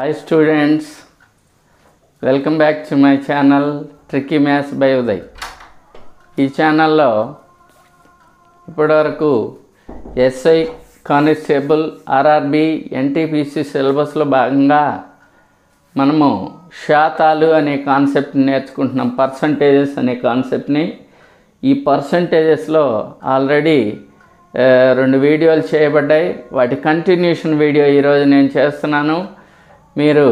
hi students welcome back to my channel tricky maths by Uday ఈ ఛానల్లో ఇప్పటివరకు SI constable RRB NTPC సిలబస్లో భాగంగా మనము శాతాలు అనే కాన్సెప్ట్ నేర్చుకుంటున్నాం పర్సంటేజెస్ అనే కాన్సెప్ట్ని ఈ పర్సంటేజెస్లో ఆల్రెడీ ఆ, రెండు వీడియోలు చేయబడ్డాయి వాటి కంటిన్యూషన్ వీడియో ఈరోజు నేను చేస్తున్నాను మీరు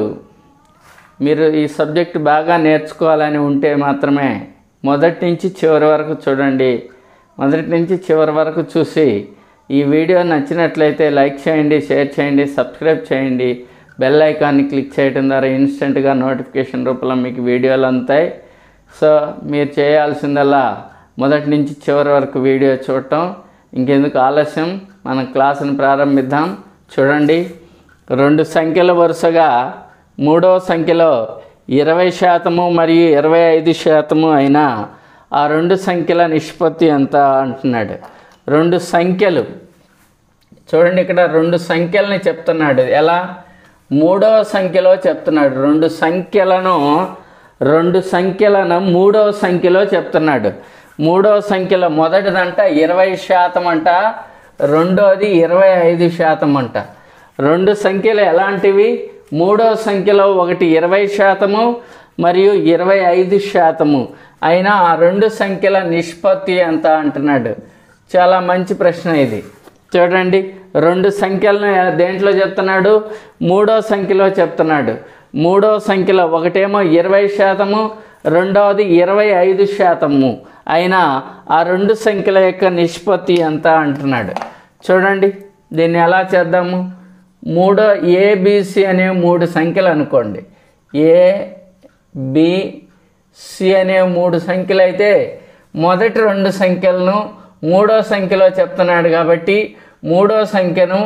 మీరు ఈ సబ్జెక్ట్ బాగా నేర్చుకోవాలని ఉంటే మాత్రమే మొదటి నుంచి చివరి వరకు చూడండి మొదటి నుంచి చివరి వరకు చూసి ఈ వీడియో నచ్చినట్లయితే లైక్ చేయండి షేర్ చేయండి సబ్స్క్రైబ్ చేయండి బెల్ ఐకాన్ని క్లిక్ చేయడం ద్వారా ఇన్స్టెంట్గా నోటిఫికేషన్ రూపంలో మీకు వీడియోలు అందుతాయి సో మీరు చేయాల్సిందల్లా మొదటి నుంచి చివరి వరకు వీడియో చూడటం ఇంకెందుకు ఆలస్యం మన క్లాసును ప్రారంభిద్దాం చూడండి రెండు సంఖ్యల వరుసగా మూడవ సంఖ్యలో ఇరవై శాతము మరియు ఇరవై ఐదు శాతము అయినా ఆ రెండు సంఖ్యల నిష్పత్తి ఎంత అంటున్నాడు రెండు సంఖ్యలు చూడండి ఇక్కడ రెండు సంఖ్యలని చెప్తున్నాడు ఎలా మూడవ సంఖ్యలో చెప్తున్నాడు రెండు సంఖ్యలను రెండు సంఖ్యలను మూడవ సంఖ్యలో చెప్తున్నాడు మూడవ సంఖ్యలో మొదటిదంట ఇరవై శాతం అంట రెండోది ఇరవై ఐదు శాతం అంట రెండు సంఖ్యలు ఎలాంటివి మూడవ సంఖ్యలో ఒకటి ఇరవై శాతము మరియు ఇరవై ఐదు శాతము అయినా ఆ రెండు సంఖ్యల నిష్పత్తి ఎంత అంటున్నాడు చాలా మంచి ప్రశ్న ఇది చూడండి రెండు సంఖ్యలను దేంట్లో చెప్తున్నాడు మూడో సంఖ్యలో చెప్తున్నాడు మూడో సంఖ్యలో ఒకటేమో ఇరవై శాతము రెండవది ఇరవై ఐదు శాతము అయినా ఆ రెండు సంఖ్యల యొక్క నిష్పత్తి ఎంత అంటున్నాడు చూడండి దీన్ని ఎలా చేద్దాము మూడో ఏబిసి అనే మూడు సంఖ్యలు అనుకోండి ఏ బి సి అనే మూడు సంఖ్యలు అయితే మొదటి రెండు సంఖ్యలను మూడో సంఖ్యలో చెప్తున్నాడు కాబట్టి మూడో సంఖ్యను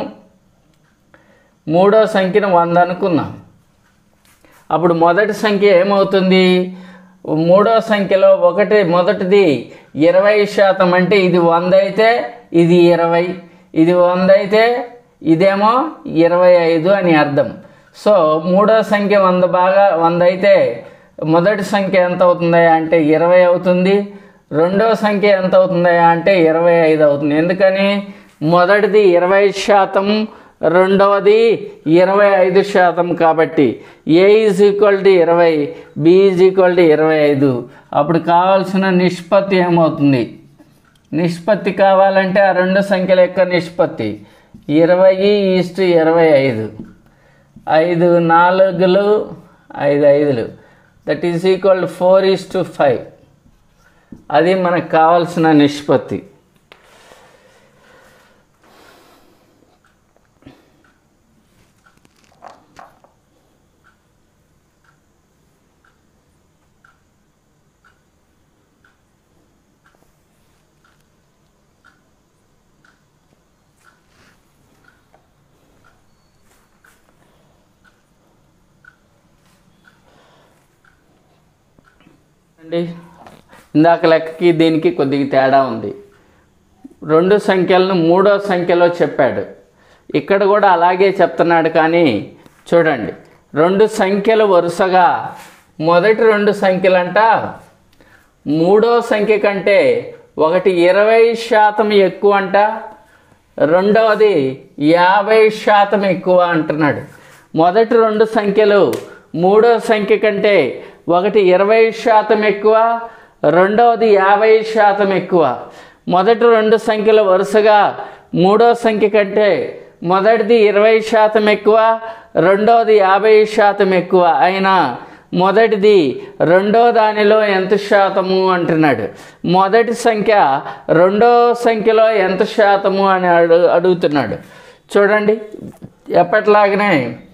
మూడో సంఖ్యను వంద అనుకుందాం అప్పుడు మొదటి సంఖ్య ఏమవుతుంది మూడో సంఖ్యలో ఒకటి మొదటిది ఇరవై శాతం అంటే ఇది వంద అయితే ఇది ఇరవై ఇది వంద అయితే ఇదేమో ఇరవై ఐదు అని అర్థం సో మూడో సంఖ్య వంద బాగా వంద అయితే మొదటి సంఖ్య ఎంత అవుతుంది అంటే ఇరవై అవుతుంది రెండో సంఖ్య ఎంత అవుతుంది అంటే ఇరవై ఐదు అవుతుంది ఎందుకని మొదటిది ఇరవై శాతం రెండవది ఇరవై ఐదు శాతం కాబట్టి ఏ ఈజ్ ఈక్వల్ టు ఇరవై బి ఈజ్ ఈక్వల్ టు ఇరవై ఐదు అప్పుడు కావాల్సిన నిష్పత్తి ఏమవుతుంది నిష్పత్తి కావాలంటే ఆ రెండు సంఖ్యల యొక్క నిష్పత్తి ఇరవై ఈస్టు ఇరవై ఐదు ఐదు నాలుగులు ఐదు ఐదులు that is equal to four is to five అది మనకు కావాల్సిన నిష్పత్తి అండి ఇందాక లెక్కకి దీనికి కొద్దిగా తేడా ఉంది రెండు సంఖ్యలను మూడో సంఖ్యలో చెప్పాడు ఇక్కడ కూడా అలాగే చెప్తున్నాడు కానీ చూడండి రెండు సంఖ్యలు వరుసగా మొదటి రెండు సంఖ్యలంట మూడో సంఖ్య కంటే ఒకటి ఇరవై శాతం ఎక్కువ అంట రెండవది యాభై శాతం ఎక్కువ అంటున్నాడు మొదటి రెండు సంఖ్యలు మూడో సంఖ్య కంటే ఒకటి ఇరవై శాతం ఎక్కువ రెండవది యాభై శాతం ఎక్కువ మొదటి రెండు సంఖ్యలు వరుసగా మూడో సంఖ్య కంటే మొదటిది ఇరవై శాతం ఎక్కువ రెండవది యాభై శాతం ఎక్కువ అయినా మొదటిది రెండో దానిలో ఎంత శాతము అంటున్నాడు మొదటి సంఖ్య రెండో సంఖ్యలో ఎంత శాతము అని అడు అడుగుతున్నాడు చూడండి ఎప్పటిలాగనే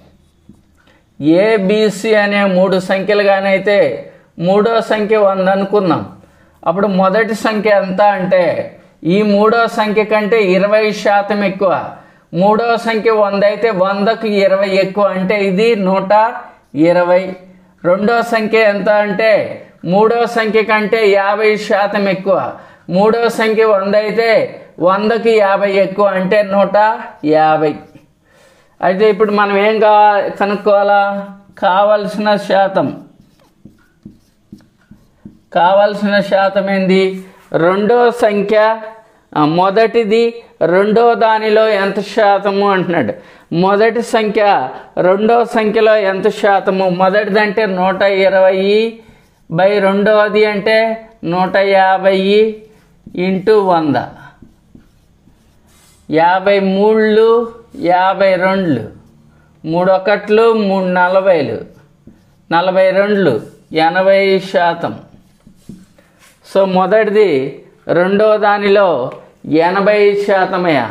ఏబిసి అనే మూడు సంఖ్యలుగానైతే మూడో సంఖ్య వంద అనుకుందాం అప్పుడు మొదటి సంఖ్య ఎంత అంటే ఈ మూడో సంఖ్య కంటే ఇరవై శాతం ఎక్కువ మూడో సంఖ్య వంద అయితే వందకు ఇరవై ఎక్కువ అంటే ఇది నూట ఇరవై రెండో సంఖ్య ఎంత అంటే మూడో సంఖ్య కంటే యాభై శాతం ఎక్కువ మూడో సంఖ్య వంద అయితే వందకి యాభై ఎక్కువ అంటే నూట యాభై అయితే ఇప్పుడు మనం ఏం కా కనుక్కోవాలా కావలసిన శాతం కావలసిన శాతం ఏంది రెండో సంఖ్య ఆ, మొదటిది రెండో దానిలో ఎంత శాతము అంటున్నాడు మొదటి సంఖ్య రెండో సంఖ్యలో ఎంత శాతము మొదటిది అంటే నూట ఇరవై బై రెండవది అంటే నూట యాభై ఇంటూ వంద యాభై మూళ్ళు యాభై రెండ్లు మూడు ఒకట్లు మూడు నలభైలు నలభై రెండ్లు ఎనభై శాతం సో మొదటిది రెండో దానిలో ఎనభై శాతమయ్యా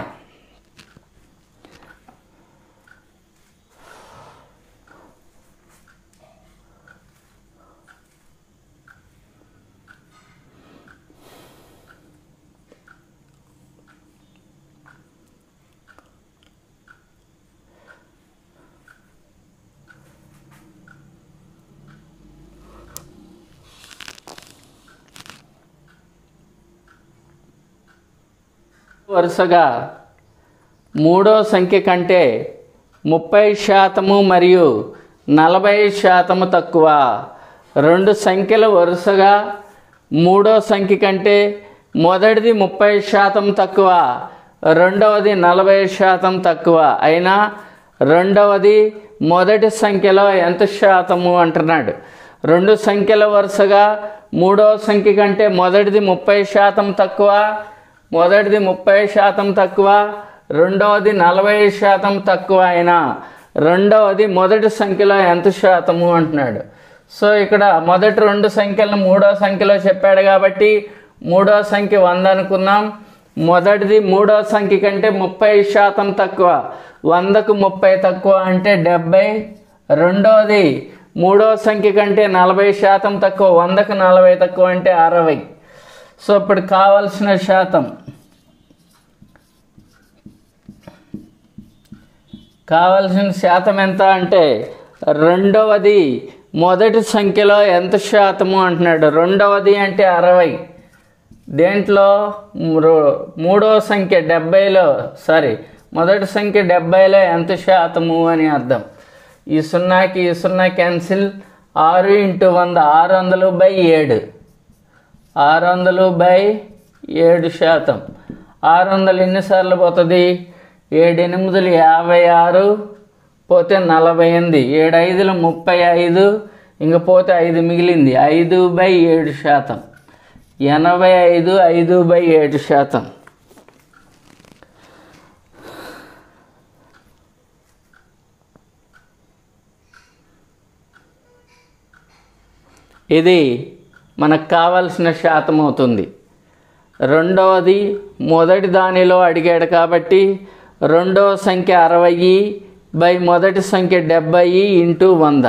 వరుసగా మూడో సంఖ్య కంటే ముప్పై శాతము మరియు నలభై శాతము తక్కువ రెండు సంఖ్యలు వరుసగా మూడో సంఖ్య కంటే మొదటిది ముప్పై శాతం తక్కువ రెండవది నలభై శాతం తక్కువ అయినా రెండవది మొదటి సంఖ్యలో ఎంత శాతము అంటున్నాడు రెండు సంఖ్యల వరుసగా మూడో సంఖ్య కంటే మొదటిది ముప్పై శాతం తక్కువ మొదటిది ముప్పై శాతం తక్కువ రెండవది నలభై శాతం తక్కువ అయినా రెండవది మొదటి సంఖ్యలో ఎంత శాతము అంటున్నాడు సో ఇక్కడ మొదటి రెండు సంఖ్యలను మూడో సంఖ్యలో చెప్పాడు కాబట్టి మూడో సంఖ్య వంద అనుకుందాం మొదటిది మూడో సంఖ్య కంటే ముప్పై శాతం తక్కువ వందకు ముప్పై తక్కువ అంటే డెబ్బై రెండోది మూడో సంఖ్య కంటే నలభై శాతం తక్కువ వందకు నలభై తక్కువ అంటే అరవై సో ఇప్పుడు కావలసిన శాతం కావలసిన శాతం ఎంత అంటే రెండవది మొదటి సంఖ్యలో ఎంత శాతము అంటున్నాడు రెండవది అంటే అరవై దేంట్లో రో- మూడో సంఖ్య డెబ్బైలో సారీ మొదటి సంఖ్య డెబ్బైలో ఎంత శాతము అని అర్థం ఈ సున్నాకి ఈ సున్నా క్యాన్సిల్ ఆరు ఇంటూ వంద ఆరు వందలు బై ఏడు ఆరు వందలు బై ఏడు శాతం ఆరు వందలు ఎన్నిసార్లు పోతుంది ఏడు ఎనిమిదిలు యాభై ఆరు పోతే నలభై ఎనిమిది ఏడు ఐదులు ముప్పై ఐదు ఇంక పోతే ఐదు మిగిలింది ఐదు బై ఏడు శాతం ఎనభై ఐదు ఐదు బై ఏడు శాతం ఇది మనకు కావలసిన శాతం అవుతుంది రెండవది మొదటి దానిలో అడిగాడు కాబట్టి రెండవ సంఖ్య అరవై బై మొదటి సంఖ్య డెబ్బై ఇంటూ వంద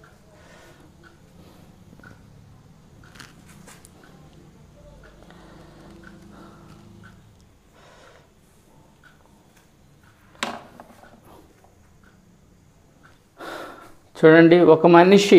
చూడండి ఒక మనిషి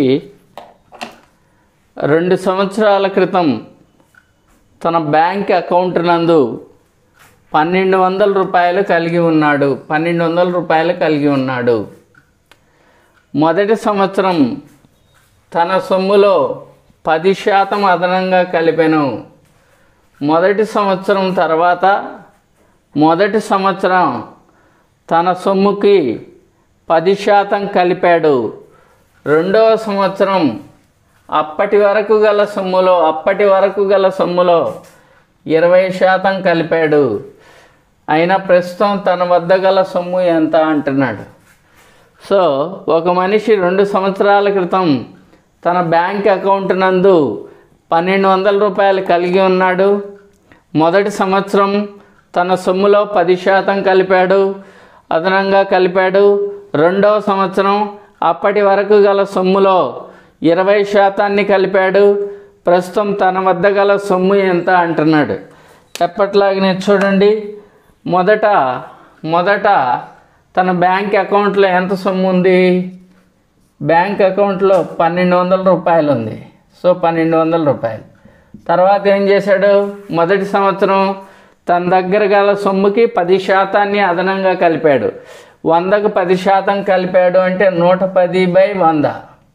రెండు సంవత్సరాల క్రితం తన బ్యాంక్ అకౌంట్ నందు పన్నెండు వందల రూపాయలు కలిగి ఉన్నాడు పన్నెండు వందల రూపాయలు కలిగి ఉన్నాడు మొదటి సంవత్సరం తన సొమ్ములో పది శాతం అదనంగా కలిపాను మొదటి సంవత్సరం తర్వాత మొదటి సంవత్సరం తన సొమ్ముకి పది శాతం కలిపాడు రెండవ సంవత్సరం అప్పటి వరకు గల సొమ్ములో అప్పటి వరకు గల సొమ్ములో ఇరవై శాతం కలిపాడు అయినా ప్రస్తుతం తన వద్ద గల సొమ్ము ఎంత అంటున్నాడు సో ఒక మనిషి రెండు సంవత్సరాల క్రితం తన బ్యాంక్ అకౌంట్ నందు పన్నెండు వందల రూపాయలు కలిగి ఉన్నాడు మొదటి సంవత్సరం తన సొమ్ములో పది శాతం కలిపాడు అదనంగా కలిపాడు రెండవ సంవత్సరం అప్పటి వరకు గల సొమ్ములో ఇరవై శాతాన్ని కలిపాడు ప్రస్తుతం తన వద్ద గల సొమ్ము ఎంత అంటున్నాడు ఎప్పట్లాగనే చూడండి మొదట మొదట తన బ్యాంక్ అకౌంట్లో ఎంత సొమ్ము ఉంది బ్యాంక్ అకౌంట్లో పన్నెండు వందల రూపాయలు ఉంది సో పన్నెండు వందల రూపాయలు తర్వాత ఏం చేశాడు మొదటి సంవత్సరం తన దగ్గర గల సొమ్ముకి పది శాతాన్ని అదనంగా కలిపాడు వందకు పది శాతం కలిపాడు అంటే నూట పది బై వంద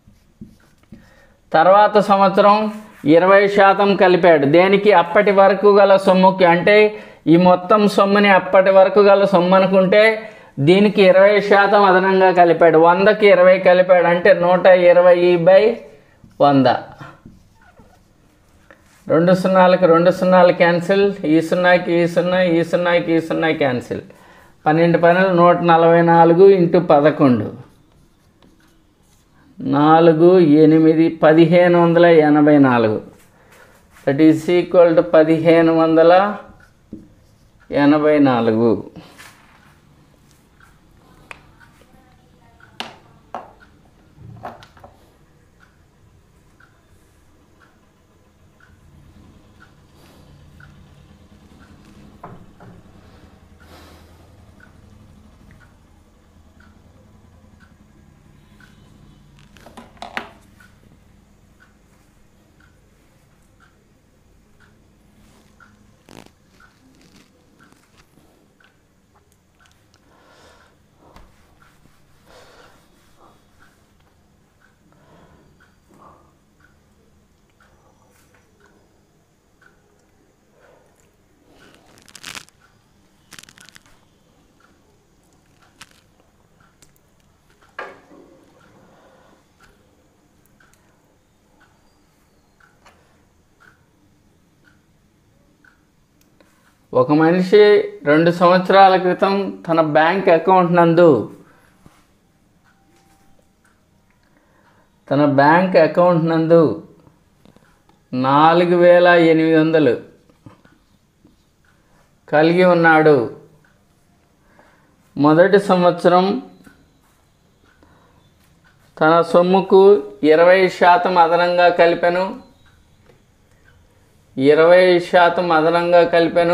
తర్వాత సంవత్సరం ఇరవై శాతం కలిపాడు దేనికి అప్పటి వరకు గల సొమ్ముకి అంటే ఈ మొత్తం సొమ్ముని అప్పటి వరకు గల సొమ్ము అనుకుంటే దీనికి ఇరవై శాతం అదనంగా కలిపాడు వందకి ఇరవై కలిపాడు అంటే నూట ఇరవై బై వంద రెండు సున్నాలకి రెండు సున్నాలు క్యాన్సిల్ ఈ సున్నాకి ఈ సున్నా ఈ సున్నాకి ఈ సున్నా క్యాన్సిల్ పన్నెండు పన్నెండు నూట నలభై నాలుగు ఇంటూ పదకొండు నాలుగు ఎనిమిది పదిహేను వందల ఎనభై నాలుగు దట్ ఈస్ ఈక్వల్ టు పదిహేను వందల ఎనభై నాలుగు ఒక మనిషి రెండు సంవత్సరాల క్రితం తన బ్యాంక్ అకౌంట్ నందు తన బ్యాంక్ అకౌంట్ నందు నాలుగు వేల ఎనిమిది వందలు కలిగి ఉన్నాడు మొదటి సంవత్సరం తన సొమ్ముకు ఇరవై శాతం అదనంగా కలిపాను ఇరవై శాతం అదనంగా కలిపాను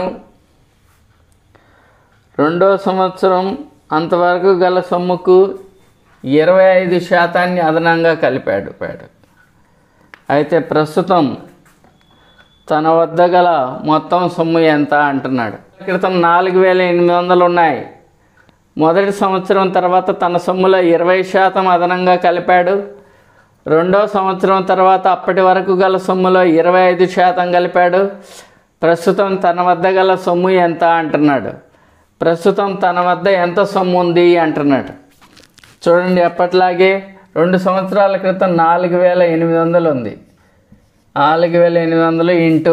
రెండో సంవత్సరం అంతవరకు గల సొమ్ముకు ఇరవై ఐదు శాతాన్ని అదనంగా కలిపాడు పాడు అయితే ప్రస్తుతం తన వద్ద గల మొత్తం సొమ్ము ఎంత అంటున్నాడు క్రితం నాలుగు వేల ఎనిమిది వందలు ఉన్నాయి మొదటి సంవత్సరం తర్వాత తన సొమ్ములో ఇరవై శాతం అదనంగా కలిపాడు రెండో సంవత్సరం తర్వాత అప్పటి వరకు గల సొమ్ములో ఇరవై ఐదు శాతం కలిపాడు ప్రస్తుతం తన వద్ద గల సొమ్ము ఎంత అంటున్నాడు ప్రస్తుతం తన వద్ద ఎంత సొమ్ము ఉంది అంటున్నాడు చూడండి ఎప్పట్లాగే రెండు సంవత్సరాల క్రితం నాలుగు వేల ఎనిమిది వందలు ఉంది నాలుగు వేల ఎనిమిది వందలు ఇంటూ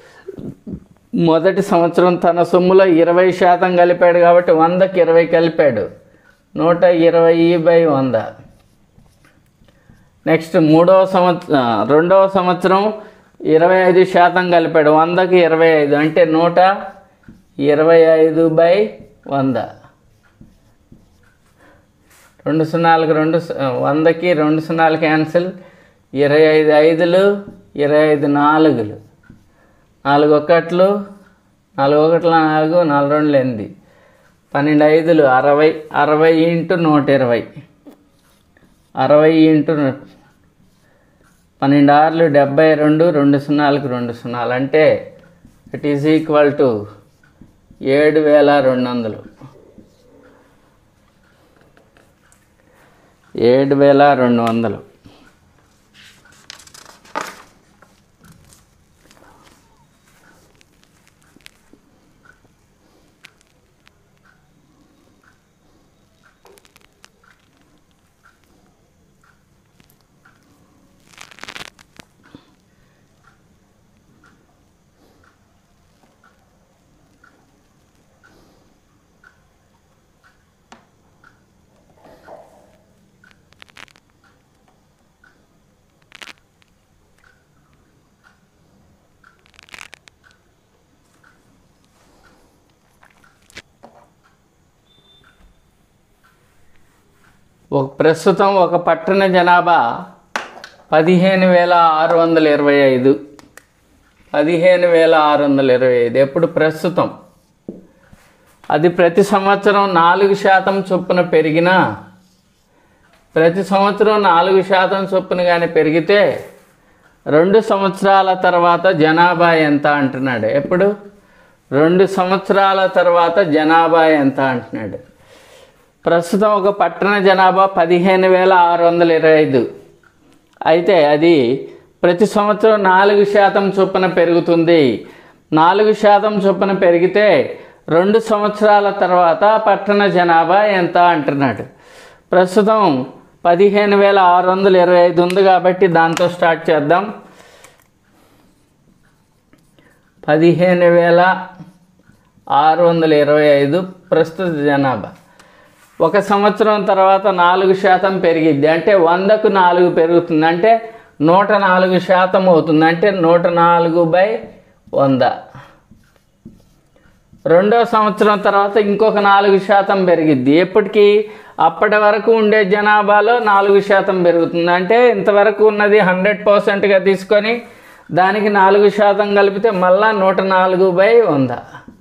మొదటి సంవత్సరం తన సొమ్ములో ఇరవై శాతం కలిపాడు కాబట్టి వందకి ఇరవై కలిపాడు నూట ఇరవై బై వంద నెక్స్ట్ మూడవ సంవత్సరం రెండవ సంవత్సరం ఇరవై ఐదు శాతం కలిపాడు వందకి ఇరవై ఐదు అంటే నూట ఇరవై ఐదు బై వంద రెండు సున్నాలకు రెండు సు- వందకి రెండు సున్నాలు క్యాన్సిల్ ఇరవై ఐదు ఐదులు ఇరవై ఐదు నాలుగులు నాలుగు ఒకట్లు నాలుగు ఒకట్ల నాలుగు నాలుగు రెండు ఎనిమిది పన్నెండు ఐదులు అరవై అరవై ఇంటూ నూట ఇరవై అరవై ఇంటూ ను- పన్నెండు ఆరులు డెబ్బై రెండు రెండు సున్నాలకు రెండు సున్నాలు అంటే ఇట్ ఈజ్ ఈక్వల్ టు ఏడు వేల రెండు వందలు ఏడు వేల రెండు వందలు ఒక ప్రస్తుతం ఒక పట్టణ జనాభా పదిహేను వేల ఆరు వందల ఇరవై ఐదు పదిహేను వేల ఆరు వందల ఇరవై ఐదు ఎప్పుడు ప్రస్తుతం అది ప్రతి సంవత్సరం నాలుగు శాతం చొప్పున పెరిగినా ప్రతి సంవత్సరం నాలుగు శాతం చొప్పున కానీ పెరిగితే రెండు సంవత్సరాల తర్వాత జనాభా ఎంత అంటున్నాడు ఎప్పుడు రెండు సంవత్సరాల తర్వాత జనాభా ఎంత అంటున్నాడు ప్రస్తుతం ఒక పట్టణ జనాభా పదిహేను వేల ఆరు వందల ఇరవై ఐదు అయితే అది ప్రతి సంవత్సరం నాలుగు శాతం చొప్పున పెరుగుతుంది నాలుగు శాతం చొప్పున పెరిగితే రెండు సంవత్సరాల తర్వాత పట్టణ జనాభా ఎంత అంటున్నాడు ప్రస్తుతం పదిహేను వేల ఆరు వందల ఇరవై ఐదు ఉంది కాబట్టి దాంతో స్టార్ట్ చేద్దాం పదిహేను వేల ఆరు వందల ఇరవై ఐదు ప్రస్తుత జనాభా ఒక సంవత్సరం తర్వాత నాలుగు శాతం పెరిగిద్ది అంటే వందకు నాలుగు పెరుగుతుంది అంటే నూట నాలుగు శాతం అవుతుంది అంటే నూట నాలుగు బై వంద రెండో సంవత్సరం తర్వాత ఇంకొక నాలుగు శాతం పెరిగిద్ది ఎప్పటికీ అప్పటి వరకు ఉండే జనాభాలో నాలుగు శాతం పెరుగుతుంది అంటే ఇంతవరకు ఉన్నది హండ్రెడ్ పర్సెంట్గా తీసుకొని దానికి నాలుగు శాతం కలిపితే మళ్ళా నూట నాలుగు బై వంద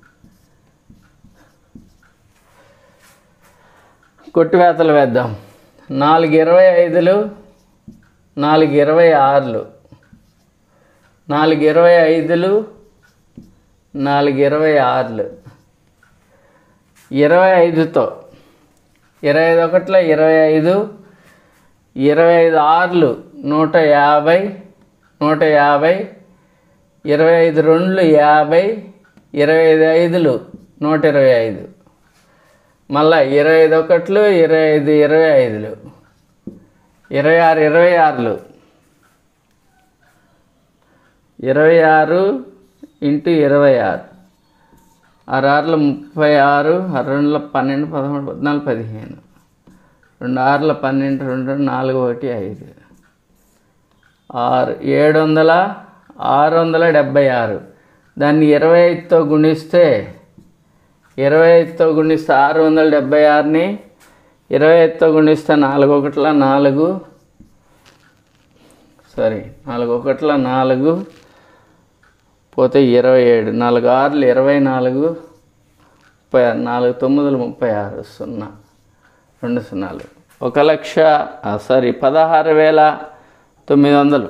కొట్టివేతలు వేద్దాం నాలుగు ఇరవై ఐదులు నాలుగు ఇరవై ఆరులు నాలుగు ఇరవై ఐదులు నాలుగు ఇరవై ఆరులు ఇరవై ఐదుతో ఇరవై ఐదు ఒకటిలో ఇరవై ఐదు ఇరవై ఐదు ఆరులు నూట యాభై నూట యాభై ఇరవై ఐదు రెండులు యాభై ఇరవై ఐదు ఐదులు నూట ఇరవై ఐదు మళ్ళా ఇరవై ఐదు ఒకట్లు ఇరవై ఐదు ఇరవై ఐదులు ఇరవై ఆరు ఇరవై ఆరులు ఇరవై ఆరు ఇంటూ ఇరవై ఆరు ఆరు ఆరుల ముప్పై ఆరు ఆరు రెండుల పన్నెండు పదమూడు పద్నాలుగు పదిహేను రెండు ఆరుల పన్నెండు రెండు నాలుగు ఒకటి ఐదు ఆరు ఏడు వందల ఆరు వందల డెబ్భై ఆరు దాన్ని ఇరవై ఐదుతో గుణిస్తే ఇరవై ఐదుతో గుణిస్తే ఆరు వందల డెబ్భై ఆరుని ఇరవై ఐదుతో గుణిస్తే నాలుగు ఒకట్ల నాలుగు సారీ నాలుగు ఒకట్ల నాలుగు పోతే ఇరవై ఏడు నాలుగు ఆరులు ఇరవై నాలుగు ముప్పై ఆరు నాలుగు తొమ్మిదిలు ముప్పై ఆరు సున్నా రెండు సున్నాలు ఒక లక్ష ఆ, సారీ పదహారు వేల తొమ్మిది వందలు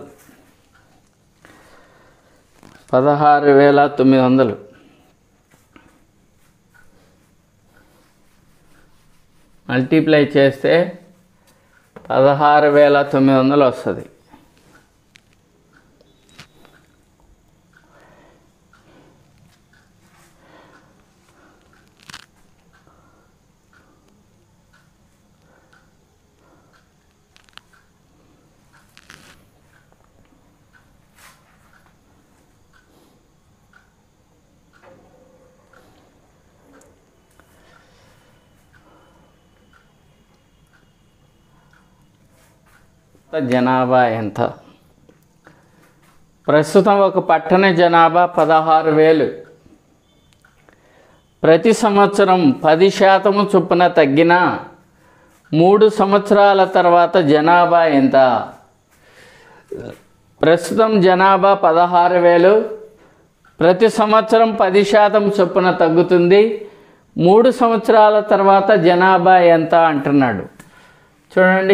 పదహారు వేల తొమ్మిది వందలు మల్టిప్లై చేస్తే పదహారు వేల తొమ్మిది వందలు వస్తుంది జనాభా ఎంత ప్రస్తుతం ఒక పట్టణ జనాభా పదహారు వేలు ప్రతి సంవత్సరం పది శాతము చొప్పున తగ్గిన మూడు సంవత్సరాల తర్వాత జనాభా ఎంత ప్రస్తుతం జనాభా పదహారు వేలు ప్రతి సంవత్సరం పది శాతం చొప్పున తగ్గుతుంది మూడు సంవత్సరాల తర్వాత జనాభా ఎంత అంటున్నాడు చూడండి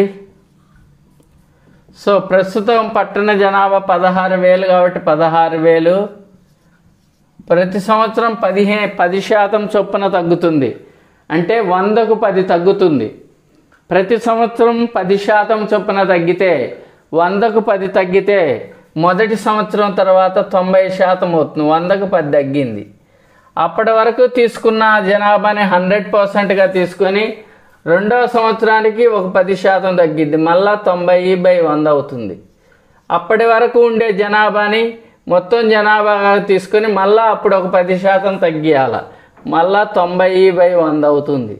సో ప్రస్తుతం పట్టణ జనాభా పదహారు వేలు కాబట్టి పదహారు వేలు ప్రతి సంవత్సరం పదిహే పది శాతం చొప్పున తగ్గుతుంది అంటే వందకు పది తగ్గుతుంది ప్రతి సంవత్సరం పది శాతం చొప్పున తగ్గితే వందకు పది తగ్గితే మొదటి సంవత్సరం తర్వాత తొంభై శాతం అవుతుంది వందకు పది తగ్గింది అప్పటి వరకు తీసుకున్న జనాభాని హండ్రెడ్ పర్సెంట్గా తీసుకొని రెండవ సంవత్సరానికి ఒక పది శాతం తగ్గిద్ది మళ్ళా తొంభై బై వంద అవుతుంది అప్పటి వరకు ఉండే జనాభాని మొత్తం జనాభాగా తీసుకొని మళ్ళా అప్పుడు ఒక పది శాతం తగ్గియాల మళ్ళా తొంభై బై వంద అవుతుంది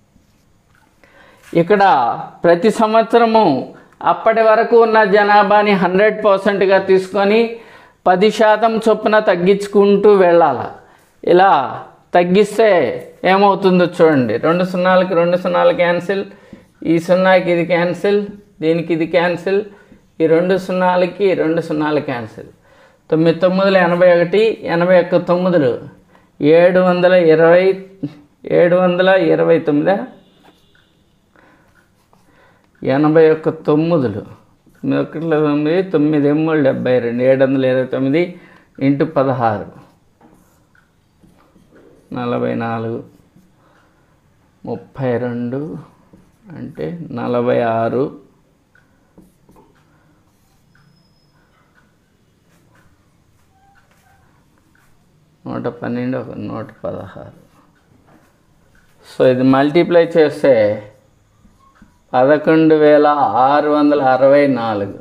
ఇక్కడ ప్రతి సంవత్సరము అప్పటి వరకు ఉన్న జనాభాని హండ్రెడ్ పర్సెంట్గా తీసుకొని పది శాతం చొప్పున తగ్గించుకుంటూ వెళ్ళాలి ఇలా తగ్గిస్తే ఏమవుతుందో చూడండి రెండు సున్నాలకి రెండు సున్నాలు క్యాన్సిల్ ఈ సున్నాకి ఇది క్యాన్సిల్ దీనికి ఇది క్యాన్సిల్ ఈ రెండు సున్నాలకి రెండు సున్నాలు క్యాన్సిల్ తొమ్మిది తొమ్మిదిలు ఎనభై ఒకటి ఎనభై ఒక్క తొమ్మిదిలు ఏడు వందల ఇరవై ఏడు వందల ఇరవై తొమ్మిదా ఎనభై ఒక్క తొమ్మిదిలు తొమ్మిది ఒకటిలో తొమ్మిది తొమ్మిది ఎమ్ములు డెబ్బై రెండు ఏడు వందల ఇరవై తొమ్మిది ఇంటూ పదహారు నలభై నాలుగు ముప్పై రెండు అంటే నలభై ఆరు నూట పన్నెండు ఒక నూట పదహారు సో ఇది మల్టిప్లై చేస్తే పదకొండు వేల ఆరు వందల అరవై నాలుగు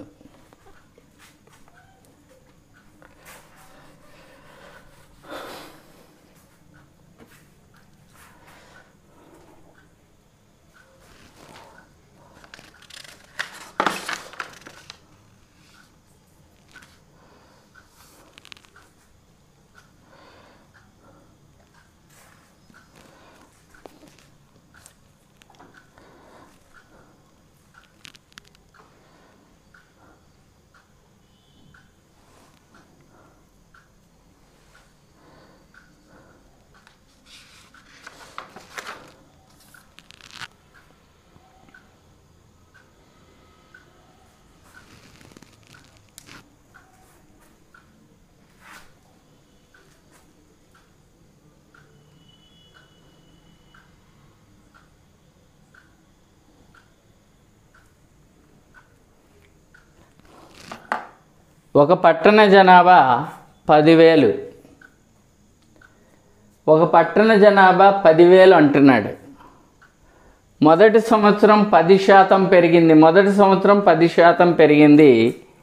ఒక పట్టణ జనాభా పదివేలు ఒక పట్టణ జనాభా పదివేలు అంటున్నాడు మొదటి సంవత్సరం పది శాతం పెరిగింది మొదటి సంవత్సరం పది శాతం పెరిగింది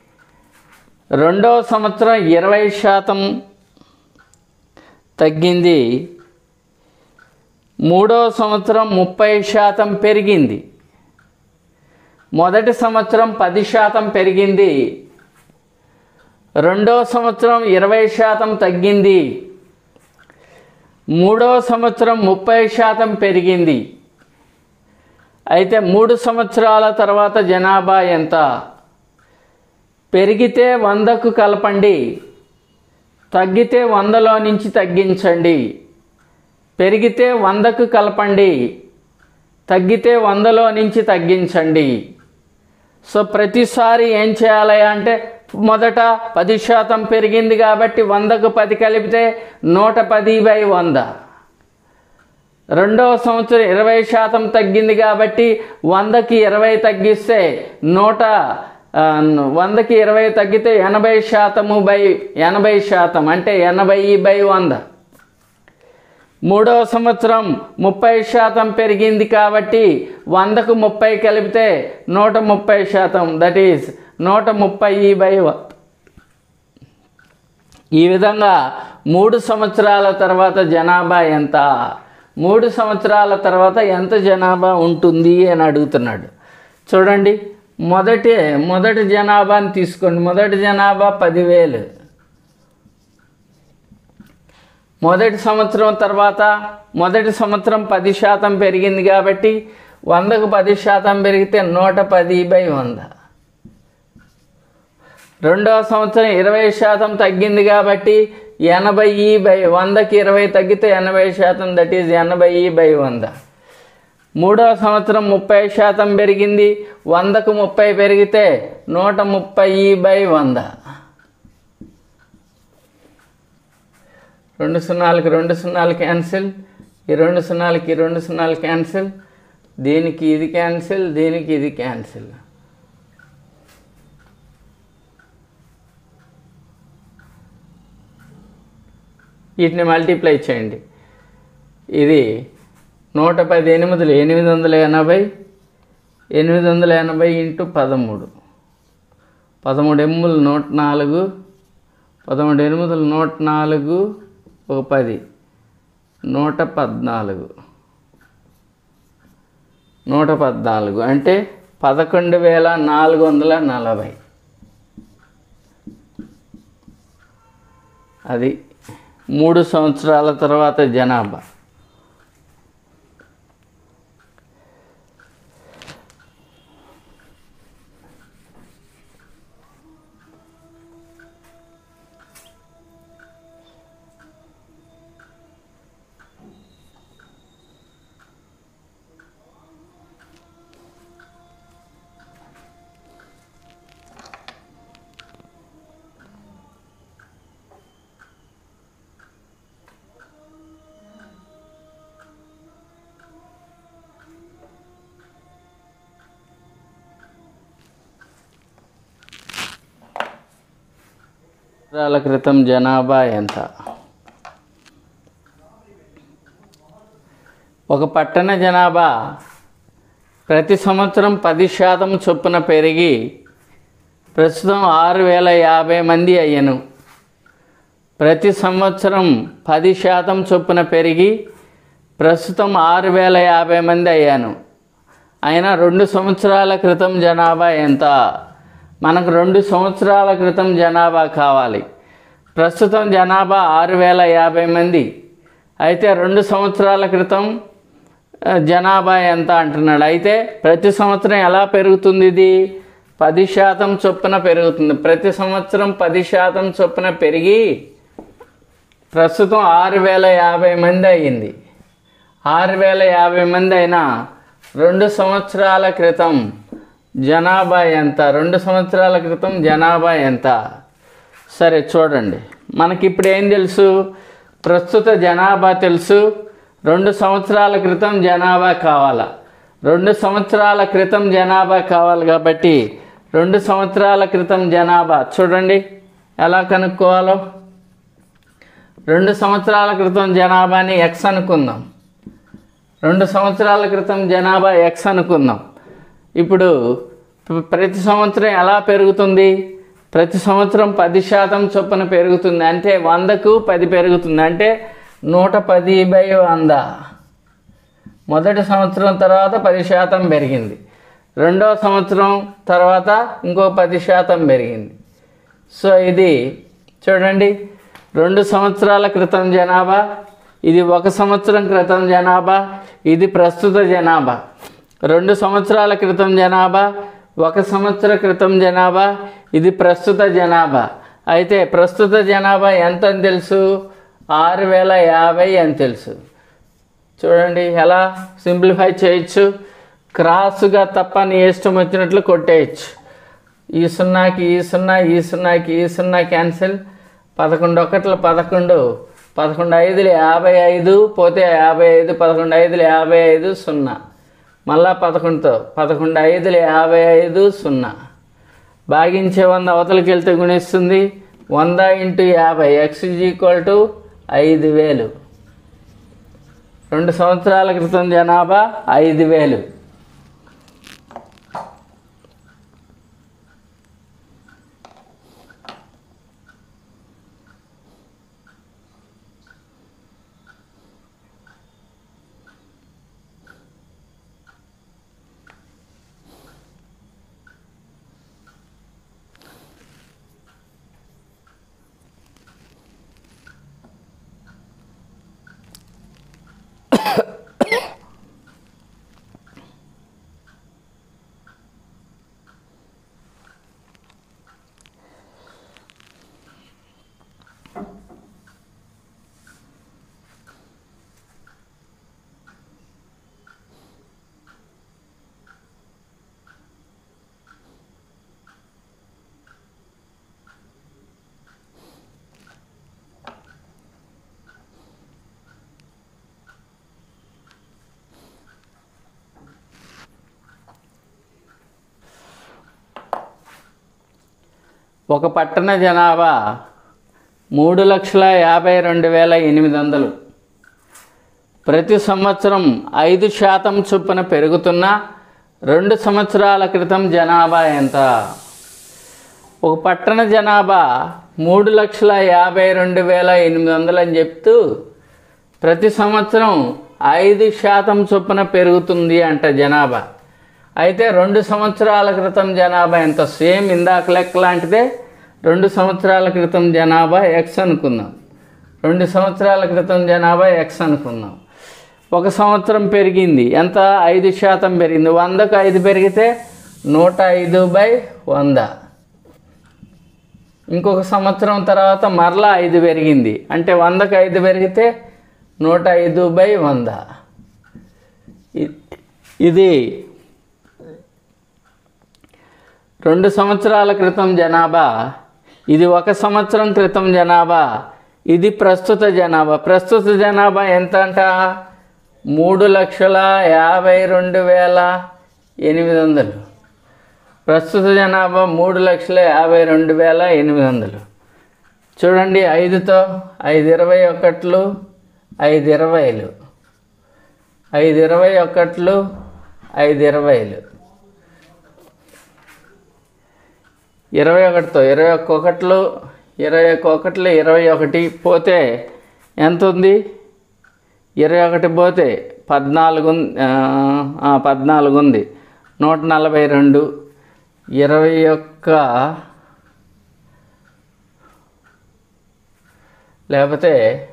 రెండవ సంవత్సరం ఇరవై శాతం తగ్గింది మూడవ సంవత్సరం ముప్పై శాతం పెరిగింది మొదటి సంవత్సరం పది శాతం పెరిగింది రెండవ సంవత్సరం ఇరవై శాతం తగ్గింది మూడవ సంవత్సరం ముప్పై శాతం పెరిగింది అయితే మూడు సంవత్సరాల తర్వాత జనాభా ఎంత పెరిగితే వందకు కలపండి తగ్గితే వందలో నుంచి తగ్గించండి పెరిగితే వందకు కలపండి తగ్గితే వందలో నుంచి తగ్గించండి సో ప్రతిసారి ఏం చేయాలి అంటే మొదట పది శాతం పెరిగింది కాబట్టి వందకు పది కలిపితే నూట పది బై వంద రెండవ సంవత్సరం ఇరవై శాతం తగ్గింది కాబట్టి వందకి ఇరవై తగ్గిస్తే నూట ఆ, వందకి ఇరవై తగ్గితే ఎనభై శాతము బై ఎనభై శాతం అంటే ఎనభై బై వంద మూడవ సంవత్సరం ముప్పై శాతం పెరిగింది కాబట్టి వందకు ముప్పై కలిపితే నూట ముప్పై శాతం దట్ ఈస్ నూట ముప్పై బై వ- ఈ విధంగా మూడు సంవత్సరాల తర్వాత జనాభా ఎంత మూడు సంవత్సరాల తర్వాత ఎంత జనాభా ఉంటుంది అని అడుగుతున్నాడు చూడండి మొదటి మొదటి జనాభాని తీసుకోండి మొదటి జనాభా పదివేలు మొదటి సంవత్సరం తర్వాత మొదటి సంవత్సరం పది శాతం పెరిగింది కాబట్టి వందకు పది శాతం పెరిగితే నూట పది బై వంద రెండవ సంవత్సరం ఇరవై శాతం తగ్గింది కాబట్టి ఎనభై బై వందకి ఇరవై తగ్గితే ఎనభై శాతం దట్ ఈజ్ ఎనభై బై వంద మూడవ సంవత్సరం ముప్పై శాతం పెరిగింది వందకు ముప్పై పెరిగితే నూట ముప్పై బై వంద రెండు సున్నాలకి రెండు సున్నాలు క్యాన్సిల్ ఈ రెండు సున్నాలకి ఈ రెండు సున్నాలు క్యాన్సిల్ దీనికి ఇది క్యాన్సిల్ దీనికి ఇది క్యాన్సిల్ వీటిని మల్టిప్లై చేయండి ఇది నూట పది ఎనిమిదిలు ఎనిమిది వందల ఎనభై ఎనిమిది వందల ఎనభై ఇంటూ పదమూడు పదమూడు ఎనిమిదిలు నూట నాలుగు పదమూడు ఎనిమిదిలు నూట నాలుగు ఒక పది నూట పద్నాలుగు నూట పద్నాలుగు అంటే పదకొండు వేల నాలుగు వందల నలభై అది మూడు సంవత్సరాల తర్వాత జనాభా సంవత్సరాల క్రితం జనాభా ఎంత ఒక పట్టణ జనాభా ప్రతి సంవత్సరం పది శాతం చొప్పున పెరిగి ప్రస్తుతం ఆరు వేల యాభై మంది అయ్యను ప్రతి సంవత్సరం పది శాతం చొప్పున పెరిగి ప్రస్తుతం ఆరు వేల యాభై మంది అయ్యాను అయినా రెండు సంవత్సరాల క్రితం జనాభా ఎంత మనకు రెండు సంవత్సరాల క్రితం జనాభా కావాలి ప్రస్తుతం జనాభా ఆరు వేల యాభై మంది అయితే రెండు సంవత్సరాల క్రితం ఆ, జనాభా ఎంత అంటున్నాడు అయితే ప్రతి సంవత్సరం ఎలా పెరుగుతుంది ఇది పది శాతం చొప్పున పెరుగుతుంది ప్రతి సంవత్సరం పది శాతం చొప్పున పెరిగి ప్రస్తుతం ఆరు వేల యాభై మంది అయ్యింది ఆరు వేల యాభై మంది అయినా రెండు సంవత్సరాల క్రితం జనాభా ఎంత రెండు సంవత్సరాల క్రితం జనాభా ఎంత సరే చూడండి మనకి ఇప్పుడు ఏం తెలుసు ప్రస్తుత జనాభా తెలుసు రెండు సంవత్సరాల క్రితం జనాభా కావాలా రెండు సంవత్సరాల క్రితం జనాభా కావాలి కాబట్టి రెండు సంవత్సరాల క్రితం జనాభా చూడండి ఎలా కనుక్కోవాలో రెండు సంవత్సరాల క్రితం జనాభాని ఎక్స్ అనుకుందాం రెండు సంవత్సరాల క్రితం జనాభా ఎక్స్ అనుకుందాం ఇప్పుడు ప్ర- ప్రతి సంవత్సరం ఎలా పెరుగుతుంది ప్రతి సంవత్సరం పది శాతం చొప్పున పెరుగుతుంది అంటే వందకు పది పెరుగుతుంది అంటే నూట పది బై వంద మొదటి సంవత్సరం తర్వాత పది శాతం పెరిగింది రెండవ సంవత్సరం తర్వాత ఇంకో పది శాతం పెరిగింది సో ఇది చూడండి రెండు సంవత్సరాల క్రితం జనాభా ఇది ఒక సంవత్సరం క్రితం జనాభా ఇది ప్రస్తుత జనాభా రెండు సంవత్సరాల క్రితం జనాభా ఒక సంవత్సర క్రితం జనాభా ఇది ప్రస్తుత జనాభా అయితే ప్రస్తుత జనాభా ఎంత అని తెలుసు ఆరు వేల యాభై అని తెలుసు చూడండి ఎలా సింప్లిఫై చేయొచ్చు క్రాస్గా తప్ప నీ ఇష్టం వచ్చినట్లు కొట్టేయచ్చు ఈ సున్నాకి ఈ సున్నా ఈ సున్నాకి ఈ సున్నా క్యాన్సిల్ పదకొండు ఒకట్ల పదకొండు పదకొండు ఐదులు యాభై ఐదు పోతే యాభై ఐదు పదకొండు ఐదులు యాభై ఐదు సున్నా మళ్ళా పదకొండుతో పదకొండు ఐదులు యాభై ఐదు సున్నా భాగించే వంద అవతలకి వెళ్తే గుణిస్తుంది వంద ఇంటూ యాభై ఎక్స్ ఈక్వల్ టు ఐదు వేలు రెండు సంవత్సరాల క్రితం జనాభా ఐదు వేలు ఒక పట్టణ జనాభా మూడు లక్షల యాభై రెండు వేల ఎనిమిది వందలు ప్రతి సంవత్సరం ఐదు శాతం చొప్పున పెరుగుతున్న రెండు సంవత్సరాల క్రితం జనాభా ఎంత ఒక పట్టణ జనాభా మూడు లక్షల యాభై రెండు వేల ఎనిమిది వందలు అని చెప్తూ ప్రతి సంవత్సరం ఐదు శాతం చొప్పున పెరుగుతుంది అంట జనాభా అయితే రెండు సంవత్సరాల క్రితం జనాభా ఎంత సేమ్ ఇందాక లెక్క లాంటిదే రెండు సంవత్సరాల క్రితం జనాభా ఎక్స్ అనుకుందాం రెండు సంవత్సరాల క్రితం జనాభా ఎక్స్ అనుకుందాం ఒక సంవత్సరం పెరిగింది ఎంత ఐదు శాతం పెరిగింది వందకు ఐదు పెరిగితే నూట ఐదు బై వంద ఇంకొక సంవత్సరం తర్వాత మరలా ఐదు పెరిగింది అంటే వందకు ఐదు పెరిగితే నూట ఐదు బై వంద ఇ- ఇది రెండు సంవత్సరాల క్రితం జనాభా ఇది ఒక సంవత్సరం క్రితం జనాభా ఇది ప్రస్తుత జనాభా ప్రస్తుత జనాభా ఎంత అంట మూడు లక్షల యాభై రెండు వేల ఎనిమిది వందలు ప్రస్తుత జనాభా మూడు లక్షల యాభై రెండు వేల ఎనిమిది వందలు చూడండి ఐదుతో ఐదు ఇరవై ఒకట్లు ఐదు ఇరవైలు ఐదు ఇరవై ఒకట్లు ఐదు ఇరవైలు ఇరవై ఒకటితో ఇరవై ఒక్క ఒకట్లు ఇరవై ఒక్క ఒకట్లు ఇరవై ఒకటి పోతే ఎంత ఉంది ఇరవై ఒకటి పోతే పద్నాలుగు ఉంది ఆ, ఆ, పద్నాలుగు ఉంది నూట నలభై రెండు ఇరవై ఒక్క లేకపోతే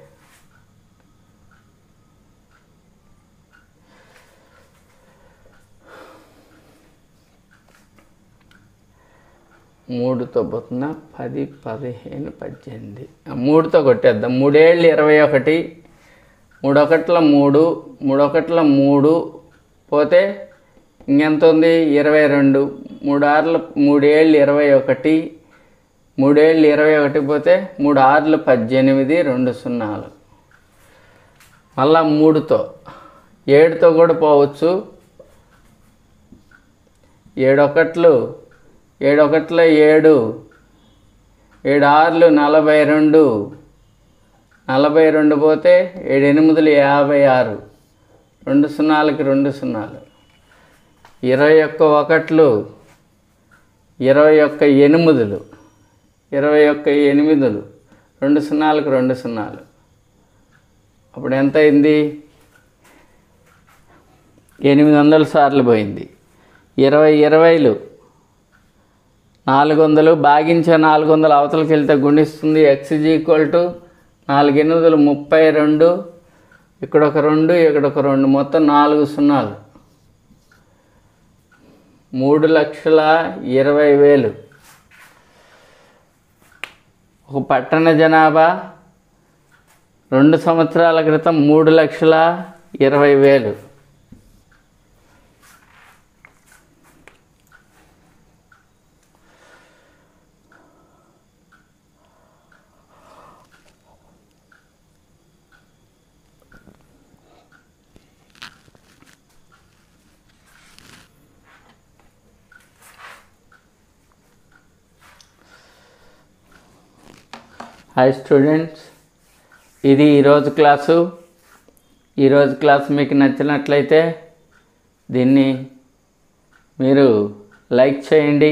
మూడుతో పోతున్నా పది పదిహేను పద్దెనిమిది ఆ, మూడుతో కొట్టేద్దాం మూడేళ్ళు ఇరవై ఒకటి మూడు ఒకట్ల మూడు మూడు ఒకట్ల మూడు పోతే ఇంకెంత ఉంది ఇరవై రెండు మూడు ఆరులు మూడేళ్ళు ఇరవై ఒకటి మూడేళ్ళు ఇరవై ఒకటి పోతే మూడు ఆరులు పద్దెనిమిది రెండు సున్నాలు మళ్ళా మూడుతో ఏడుతో కూడా పోవచ్చు ఏడు ఒకట్లు ఏడు ఒకట్ల ఏడు ఏడు ఆరులు నలభై రెండు నలభై రెండు పోతే ఏడు ఎనిమిదిలు యాభై ఆరు రెండు సున్నాలకి రెండు సున్నాలు ఇరవై ఒక్క ఒకట్లు ఇరవై ఒక్క ఎనిమిదిలు ఇరవై ఒక్క ఎనిమిదిలు రెండు సున్నాలకు రెండు సున్నాలు అప్పుడు ఎంత అయింది ఎనిమిది వందల సార్లు పోయింది ఇరవై ఇరవైలు నాలుగు వందలు భాగించే నాలుగు వందలు అవతలకి వెళ్తే గుణిస్తుంది ఎక్స్ ఈజ్ ఈక్వల్ టు నాలుగు ఎనిమిదిలు ముప్పై రెండు ఇక్కడ ఒక రెండు ఇక్కడ ఒక రెండు మొత్తం నాలుగు సున్నాలు మూడు లక్షల ఇరవై వేలు ఒక పట్టణ జనాభా రెండు సంవత్సరాల క్రితం మూడు లక్షల ఇరవై వేలు హాయ్ స్టూడెంట్స్ ఇది ఈరోజు క్లాసు ఈరోజు క్లాస్ మీకు నచ్చినట్లయితే దీన్ని మీరు లైక్ చేయండి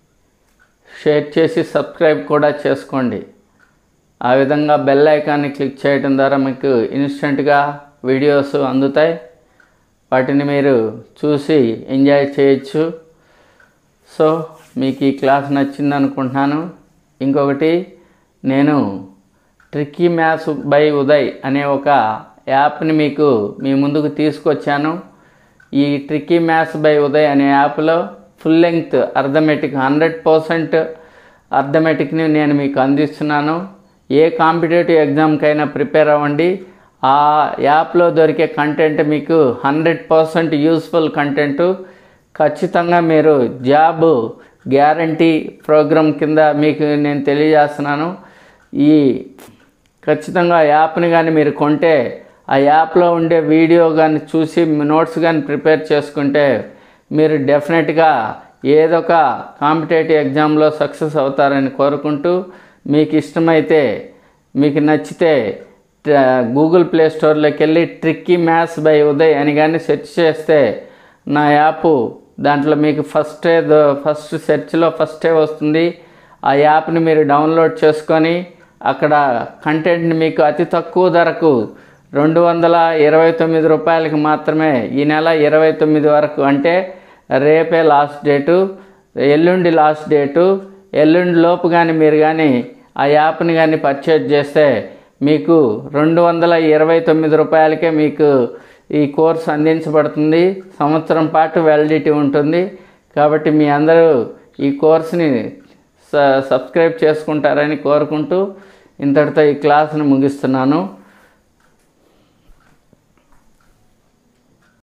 షేర్ చేసి సబ్స్క్రైబ్ కూడా చేసుకోండి ఆ విధంగా బెల్ ఐకాన్ని క్లిక్ చేయడం ద్వారా మీకు ఇన్స్టెంట్గా వీడియోస్ అందుతాయి వాటిని మీరు చూసి ఎంజాయ్ చేయొచ్చు సో మీకు ఈ క్లాస్ నచ్చింది అనుకుంటున్నాను ఇంకొకటి నేను ట్రిక్కీ మ్యాథ్స్ బై ఉదయ్ అనే ఒక యాప్ని మీకు మీ ముందుకు తీసుకొచ్చాను ఈ ట్రిక్కీ మ్యాథ్స్ బై ఉదయ్ అనే యాప్లో full length arithmetic hundred percent అర్థమెటిక్ని నేను మీకు అందిస్తున్నాను ఏ కాంపిటేటివ్ ఎగ్జామ్కైనా ప్రిపేర్ అవ్వండి ఆ యాప్లో దొరికే కంటెంట్ మీకు హండ్రెడ్ పర్సెంట్ యూస్ఫుల్ కంటెంట్ ఖచ్చితంగా మీరు జాబ్ గ్యారంటీ ప్రోగ్రామ్ కింద మీకు నేను తెలియజేస్తున్నాను ఈ ఖచ్చితంగా ఆ యాప్ని కానీ మీరు కొంటే ఆ యాప్లో ఉండే వీడియో కానీ చూసి నోట్స్ కానీ ప్రిపేర్ చేసుకుంటే మీరు డెఫినెట్గా ఏదో ఒక కాంపిటేటివ్ ఎగ్జామ్లో సక్సెస్ అవుతారని కోరుకుంటూ మీకు ఇష్టమైతే మీకు నచ్చితే ట- గూగుల్ ప్లే స్టోర్లోకి వెళ్ళి ట్రిక్కీ మ్యాథ్స్ బై ఉదయ్ అని కానీ సెర్చ్ చేస్తే నా యాప్ దాంట్లో మీకు ఫస్ట్ ఫస్ట్ సెర్చ్లో ఫస్టే వస్తుంది ఆ యాప్ని మీరు డౌన్లోడ్ చేసుకొని అక్కడ కంటెంట్ని మీకు అతి తక్కువ ధరకు రెండు వందల ఇరవై తొమ్మిది రూపాయలకి మాత్రమే ఈ నెల ఇరవై తొమ్మిది వరకు అంటే రేపే లాస్ట్ డేటు ఎల్లుండి లాస్ట్ డేటు ఎల్లుండి లోపు కానీ మీరు కానీ ఆ యాప్ని కానీ పర్చేజ్ చేస్తే మీకు రెండు వందల ఇరవై తొమ్మిది రూపాయలకే మీకు ఈ కోర్స్ అందించబడుతుంది సంవత్సరం పాటు వ్యాలిడిటీ ఉంటుంది కాబట్టి మీ అందరూ ఈ కోర్స్ని స సబ్స్క్రైబ్ చేసుకుంటారని కోరుకుంటూ ఇంతటితో ఈ క్లాస్ని ముగిస్తున్నాను